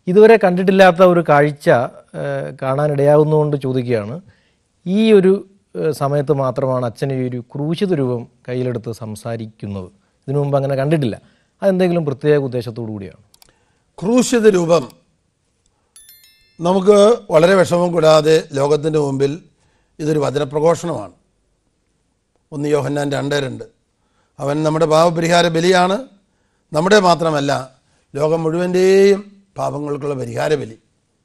ഇതുവരെ കണ്ടിട്ടില്ലാത്ത ഒരു കാഴ്ച ഏഹ്, കാണാനിടയാവുന്നതുകൊണ്ട് ചോദിക്കുകയാണ് ഈ ഒരു ഏഹ്, സമയത്ത് മാത്രമാണ് അച്ഛൻ ഈ ഒരു ക്രൂശിത രൂപം കയ്യിലെടുത്ത് സംസാരിക്കുന്നത് ഇതിനു മുമ്പ് അങ്ങനെ കണ്ടിട്ടില്ല അതെന്തെങ്കിലും പ്രത്യേക ഉദ്ദേശത്തോടു കൂടിയാണ് ക്രൂശിത രൂപം നമുക്ക് വളരെ വിഷമം കൂടാതെ ലോകത്തിൻ്റെ മുമ്പിൽ ഇതൊരു വചനപ്രഘോഷണമാണ് ഒന്ന് യോഹന്നാൻ രണ്ട് രണ്ട് അവൻ നമ്മുടെ പാപപരിഹാര ബലിയാണ് നമ്മുടെ മാത്രമല്ല ലോകം മുഴുവൻ്റെയും പാപങ്ങൾക്കുള്ള പരിഹാര ബലി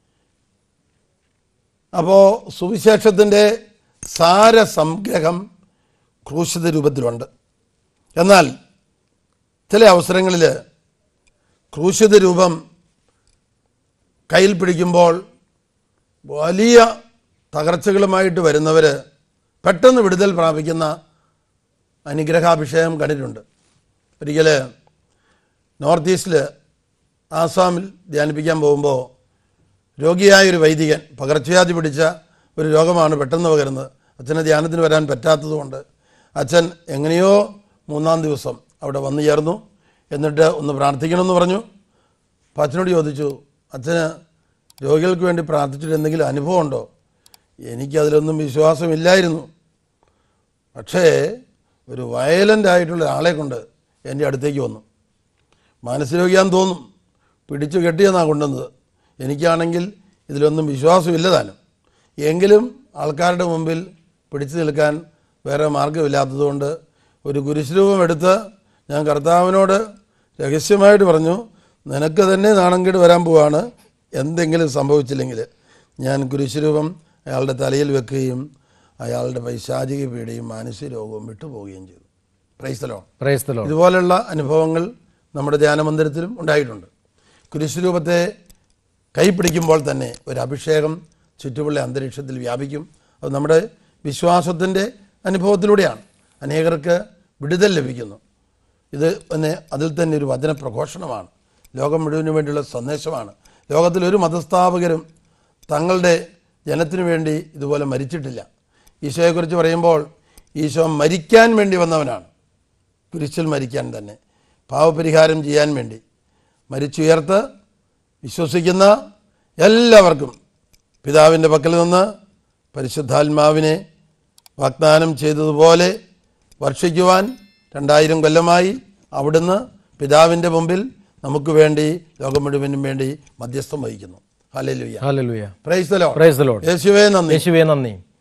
അപ്പോൾ സുവിശേഷത്തിൻ്റെ സാരസംഗ്രഹം ക്രൂശിത രൂപത്തിലുണ്ട് എന്നാൽ ചില അവസരങ്ങളിൽ ക്രൂശിത രൂപം കയ്യിൽ പിടിക്കുമ്പോൾ വലിയ തകർച്ചകളുമായിട്ട് വരുന്നവർ പെട്ടെന്ന് വിടുതൽ പ്രാപിക്കുന്ന അനുഗ്രഹാഭിഷേകം കണ്ടിട്ടുണ്ട് ഒരിക്കൽ നോർത്ത് ഈസ്റ്റിൽ ആസാമിൽ ധ്യാനിപ്പിക്കാൻ പോകുമ്പോൾ രോഗിയായ ഒരു വൈദികൻ പകർച്ചവ്യാധി പിടിച്ച ഒരു രോഗമാണ് പെട്ടെന്ന് പകരുന്നത് അച്ഛന് ധ്യാനത്തിന് വരാൻ പറ്റാത്തതുകൊണ്ട് അച്ഛൻ എങ്ങനെയോ മൂന്നാം ദിവസം അവിടെ വന്നു ചേർന്നു എന്നിട്ട് ഒന്ന് പ്രാർത്ഥിക്കണമെന്ന് പറഞ്ഞു അപ്പോൾ അച്ഛനോട് ചോദിച്ചു അച്ഛന് രോഗികൾക്ക് വേണ്ടി പ്രാർത്ഥിച്ചിട്ട് എന്തെങ്കിലും അനുഭവം ഉണ്ടോ എനിക്കതിലൊന്നും വിശ്വാസമില്ലായിരുന്നു പക്ഷേ ഒരു വയലൻ്റ് ആയിട്ടുള്ള ഒരാളെ കൊണ്ട് എൻ്റെ അടുത്തേക്ക് വന്നു മാനസരോഗിയാന്ന് തോന്നും പിടിച്ചു കെട്ടിയെന്നാണ് കൊണ്ടുവന്നത് എനിക്കാണെങ്കിൽ ഇതിലൊന്നും വിശ്വാസമില്ല താനും എങ്കിലും ആൾക്കാരുടെ മുമ്പിൽ പിടിച്ചു നിൽക്കാൻ വേറെ മാർഗമില്ലാത്തതുകൊണ്ട് ഒരു കുരിശുരൂപം എടുത്ത് ഞാൻ കർത്താവിനോട് രഹസ്യമായിട്ട് പറഞ്ഞു നിനക്ക് തന്നെ നാണംകേട് വരാൻ പോവാണ് എന്തെങ്കിലും സംഭവിച്ചില്ലെങ്കിൽ ഞാൻ കുരിശുരൂപം അയാളുടെ തലയിൽ വെക്കുകയും അയാളുടെ പൈശാചിക പീഡയും മാനസിക രോഗവും വിട്ടുപോവുകയും ചെയ്തു പ്രൈസ്തലോ പ്രയസ്തലോ ഇതുപോലുള്ള അനുഭവങ്ങൾ നമ്മുടെ ധ്യാനമന്ദിരത്തിലും ഉണ്ടായിട്ടുണ്ട് കുരിശുരൂപത്തെ കൈപ്പിടിക്കുമ്പോൾ തന്നെ ഒരു അഭിഷേകം ചുറ്റുമുള്ള അന്തരീക്ഷത്തിൽ വ്യാപിക്കും അത് നമ്മുടെ വിശ്വാസത്തിൻ്റെ അനുഭവത്തിലൂടെയാണ് അനേകർക്ക് വിടുതൽ ലഭിക്കുന്നു ഇത് തന്നെ അതിൽ തന്നെ ഒരു വചന പ്രഘോഷണമാണ് ലോകം മുഴുവന് വേണ്ടിയുള്ള സന്ദേശമാണ് ലോകത്തിലൊരു മതസ്ഥാപകരും തങ്ങളുടെ ജനത്തിനു വേണ്ടി ഇതുപോലെ മരിച്ചിട്ടില്ല ഈശോയെക്കുറിച്ച് പറയുമ്പോൾ ഈശോ മരിക്കാൻ വേണ്ടി വന്നവനാണ് കുരിശിൽ മരിക്കാൻ തന്നെ പാവപരിഹാരം ചെയ്യാൻ വേണ്ടി മരിച്ചുയർത്ത് വിശ്വസിക്കുന്ന എല്ലാവർക്കും പിതാവിൻ്റെ പക്കൽ നിന്ന് പരിശുദ്ധാത്മാവിനെ വാഗ്ദാനം ചെയ്തതുപോലെ വർഷിക്കുവാൻ രണ്ടായിരം കൊല്ലമായി അവിടുന്ന് പിതാവിൻ്റെ മുമ്പിൽ നമുക്ക് വേണ്ടി ലോകം മുഴുവനും വേണ്ടി മധ്യസ്ഥം വഹിക്കുന്നു hallelujah hallelujah praise the lord praise the lord യേശുവേ നന്ദി യേശുവേ നന്ദി